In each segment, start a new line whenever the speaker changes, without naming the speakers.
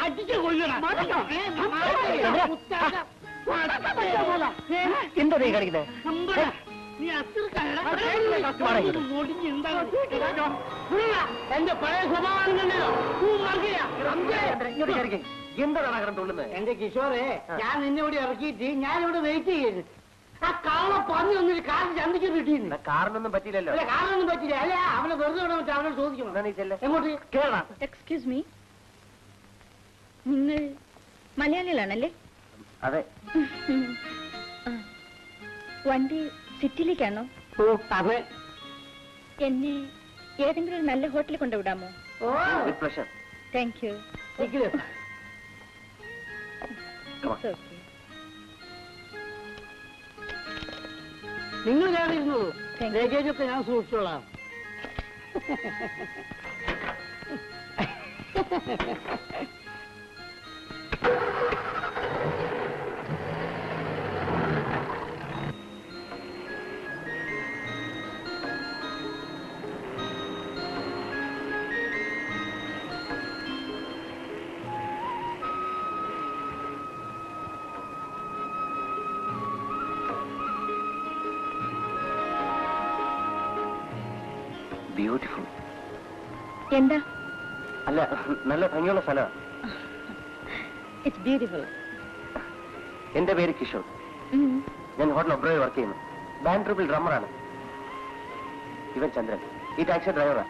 അടിച്ചു കൊല്ലണം ഏ,
ചന്ദ്ര,
മുത്താക്ക.
എന്താ നീ കളിക്കുന്നത്
നമ്പടാ. നീ അത്ര എന്റെ പഴയ സ്വഭാവം കണ്ടോ
ഇങ്ങോട്ട് കയറിക്കേ എന്താണ് കിടന്ന് തുള്ളുന്നത്
എന്റെ കിഷോറെ ഞാൻ നിന്നെ ഇവിടെ ഇറക്കിയിട്ട് ഞാൻ ഇവിടെ വെയിറ്റ് ചെയ്യുന്നു ആ കള്ള പന്നി ഒന്നൊരു കാറ് ചന്തിക്ക് കിട്ടിയിരുന്നു
കാറിനൊന്നും പറ്റിയില്ലല്ലോ
അല്ല കാറൊന്നും പറ്റില്ല അല്ല അവനെ വെറുതെ വിടാൻ പറ്റും അവനോട് ചോദിക്കണം
എന്നാ നീ ചെല്ല്.
എങ്ങോട്ട്
കേറണം
എക്സ്ക്യൂസ് മീ നിങ്ങൾ മലയാളികളാണല്ലേ
അതെ
ആ. വണ്ടി സിറ്റിയിലേക്കാണോ
ഓ അതെ
എന്നെ ഏതെങ്കിലും ഒരു നല്ല ഹോട്ടലിൽ കൊണ്ടുവിടാമോ
oh
with pleasure
thank you
നിക്കില്.
ഇറ്റ്സ് ഓക്കെ
നിങ്ങൾ കയറിയിരുന്നോളൂ
Thank you.
ലഗേജ് ഒക്കെ ഞാൻ സൂക്ഷിച്ചോളാം
ബ്യൂട്ടിഫുൾ
എന്താ
അല്ല നല്ല ഭംഗിയുള്ള സ്ഥലമാണ്
ഇറ്റ്സ് ബ്യൂട്ടിഫുൾ
എന്റെ പേര് കിഷോർ ഞാൻ ഹോട്ടൽ ഒബ്രോയിൽ വർക്ക് ചെയ്യുന്നു ബാൻഡ് ട്രിപ്പിൾ ഡ്രമ്മറാണ് ഇവൻ ചന്ദ്രൻ ഈ ടാക്സി ഡ്രൈവറാ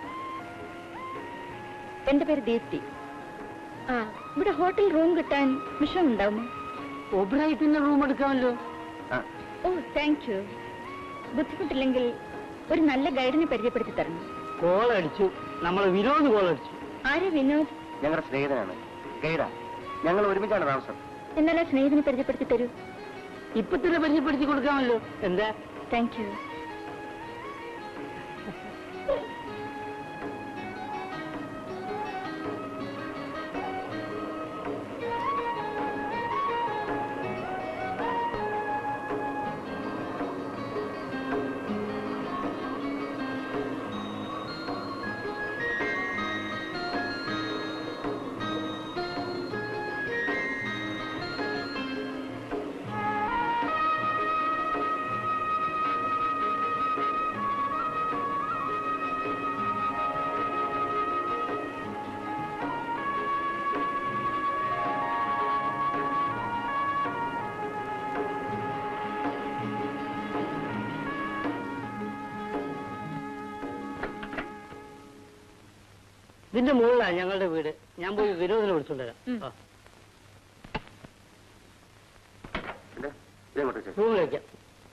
എന്റെ പേര് ദീപ്തി ആ ഇവിടെ ഹോട്ടൽ റൂം കിട്ടാൻ വിഷം ഉണ്ടാവുമോ
ഒബ്രായിട്ടിന്റെ റൂം എടുക്കാമല്ലോ
ആ
ഓ താങ്ക് യു ബുദ്ധിമുട്ടില്ലെങ്കിൽ ഒരു നല്ല ഗൈഡിനെ പരിചയപ്പെടുത്തി തരണം
കോൾ അടിച്ചു നമ്മൾ വിനോദ് കോൾ അടിച്ചു
ആരെ വിനോദ്
ഞങ്ങളുടെ സ്നേഹിതനാണ് ഗൈഡാ ഞങ്ങൾ ഒരുമിച്ചാണ് താമസം
എന്നാൽ ആ സ്നേഹിതനെ പരിചയപ്പെടുത്തി തരൂ
ഇപ്പൊ തന്നെ പരിചയപ്പെടുത്തി കൊടുക്കാമല്ലോ എന്താ
താങ്ക് യു
ഇതിന്റെ മുകളിലാണ് ഞങ്ങളുടെ വീട് ഞാൻ പോയി വിനോദിനെ വിളിച്ചോണ്ടുവരാം
ഉം.
ആ,
ഇത് ഇതെങ്ങോട്ട് വെച്ചേ?
റൂമിൽ വെക്കാം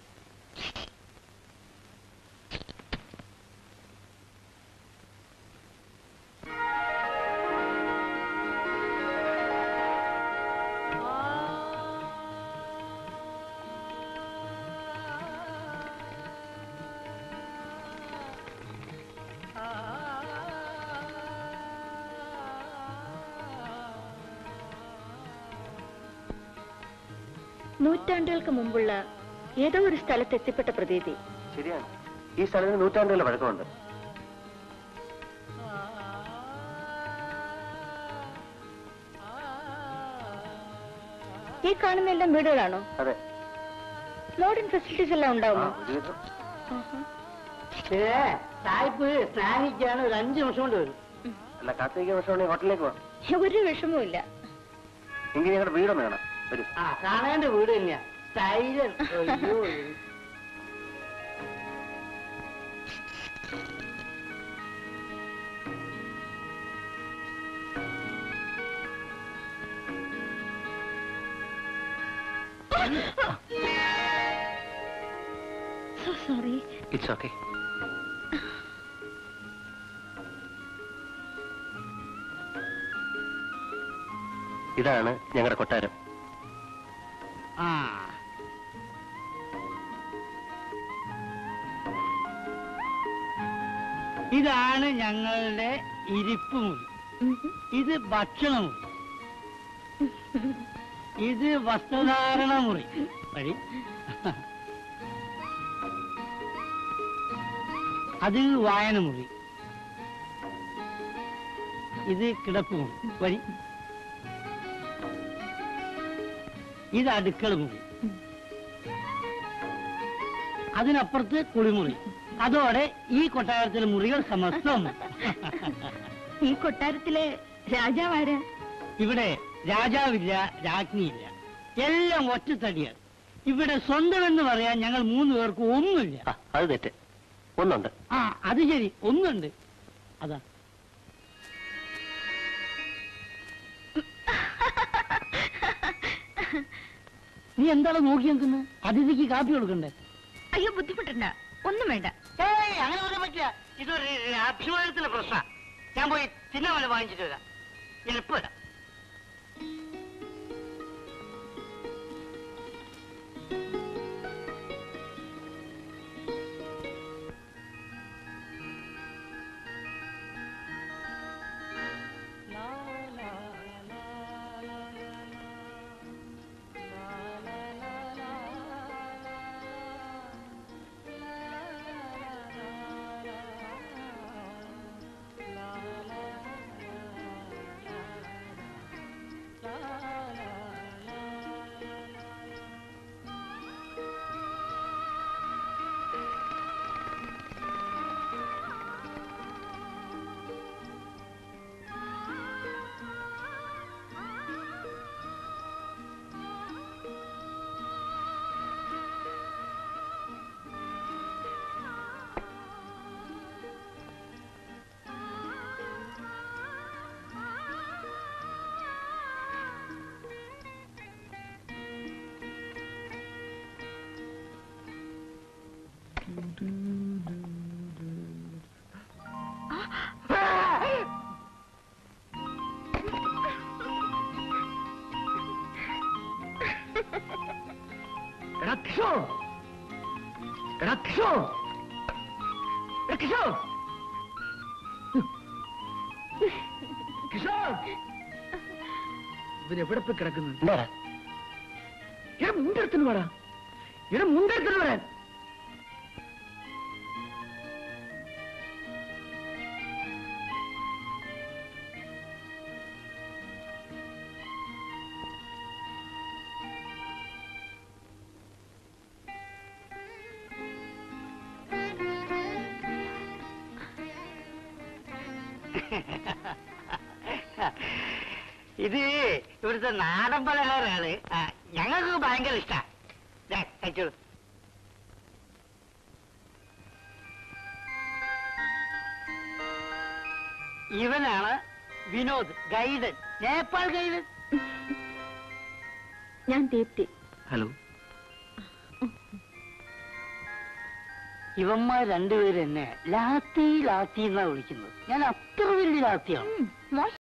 നൂറ്റാണ്ടുകൾക്ക് മുമ്പുള്ള ഏതോ ഒരു സ്ഥലത്ത് എത്തിപ്പെട്ട പ്രതീതി
ശരിയാണ് ഈ സ്ഥലത്തിന് നൂറ്റാണ്ടുകളുടെ വഴക്കമുണ്ട്
ഈ കാണുന്ന എല്ലാം വീടുകളാണോ
അതെ
മോഡേൺ ഫെസിലിറ്റീസ് എല്ലാം
ആ,
ഉണ്ടാവുമോ
ഒരുവിധം.
ആഹാ.
ഏ സായിപ്പ് സ്നാനിക്കാണ് ഒരു അഞ്ച് നിമിഷം കൊണ്ട് വരും
അല്ല കാർത്തിക വർഷമാണെങ്കിൽ ഹോട്ടലിലേക്ക് പോവാം
ഒരു വിഷമവും ഇല്ല
എങ്കിൽ ഞങ്ങളുടെ വീടൊന്ന് കാണാം വരൂ
ആ കാണേണ്ട വീട് തന്നെയാ സ്റ്റൈലൻ അയ്യോ
സോ സോറി
ഇറ്റ്സ് ഓക്കെ ഇതാണ് ഞങ്ങളുടെ കൊട്ടാരം
ആ ഇതാണ് ഞങ്ങളുടെ ഇരിപ്പ് മുറി ഇത് ഭക്ഷണമുറി ഇത് വസ്ത്രധാരണ മുറി വഴി അത് വായന മുറി ഇത് കിടപ്പ് മുറി വരി ഇത് അടുക്കള മുറി അതിനപ്പുറത്ത് കുളിമുറി അതോടെ ഈ കൊട്ടാരത്തിലെ മുറികൾ സമസ്തം
ഈ കൊട്ടാരത്തിലെ രാജാവാരാ
ഇവിടെ രാജാവില്ല രാജ്ഞിയില്ല എല്ലാം ഒറ്റത്തടിയാണ് ഇവിടെ സ്വന്തമെന്ന് പറയാൻ ഞങ്ങൾ മൂന്ന് പേർക്ക് ഒന്നുമില്ല
ആ, അത് തെറ്റ് ഒന്നുണ്ട്
ആ അത് ശരി ഒന്നുണ്ട് അതാ നീ എന്താണ് നോക്കി നിൽക്കുന്നത് അതിഥിക്ക് കാപ്പി കൊടുക്കണ്ടേ
അയ്യോ ബുദ്ധിമുട്ടണ്ട ഒന്നും വേണ്ട
ഏയ് അങ്ങനെ പറയാൻ പറ്റില്ല ഇതൊരു അഭിമാനത്തിന്റെ പ്രശ്ന ഞാൻ പോയി തിന്നമല വാങ്ങിച്ചിട്ട് വരാം എളുപ്പം വരാം എടാ കിഷോർ എടാ കിഷോർ എടാ കിഷോർ കിഷോർ ഇവൻ എവിടെ പോയി കിടക്കുന്നു
എന്താടാ
എടാ മുണ്ടെടുത്തിന് വേടാ എടാ മുണ്ടെടുത്തിന് വരാൻ ഇത് ഇവിടുത്തെ നാടൻ പലഹാരമാണ് ആ, ഞങ്ങൾക്ക് ഭയങ്കര ഇഷ്ടാ ദേ, കഴിച്ചോളൂ ഇവനാണ് വിനോദ് ഗൈഡൻ നേപ്പാൾ ഗൈഡൻ
ഞാൻ ദീപ്തി
ഹലോ
ഇവന്മാർ രണ്ടുപേരും എന്നെ ലാത്തി ലാത്തി എന്നാ വിളിക്കുന്നത് ഞാൻ അത്ര വലിയ ലാത്തിയാണ്
മോശം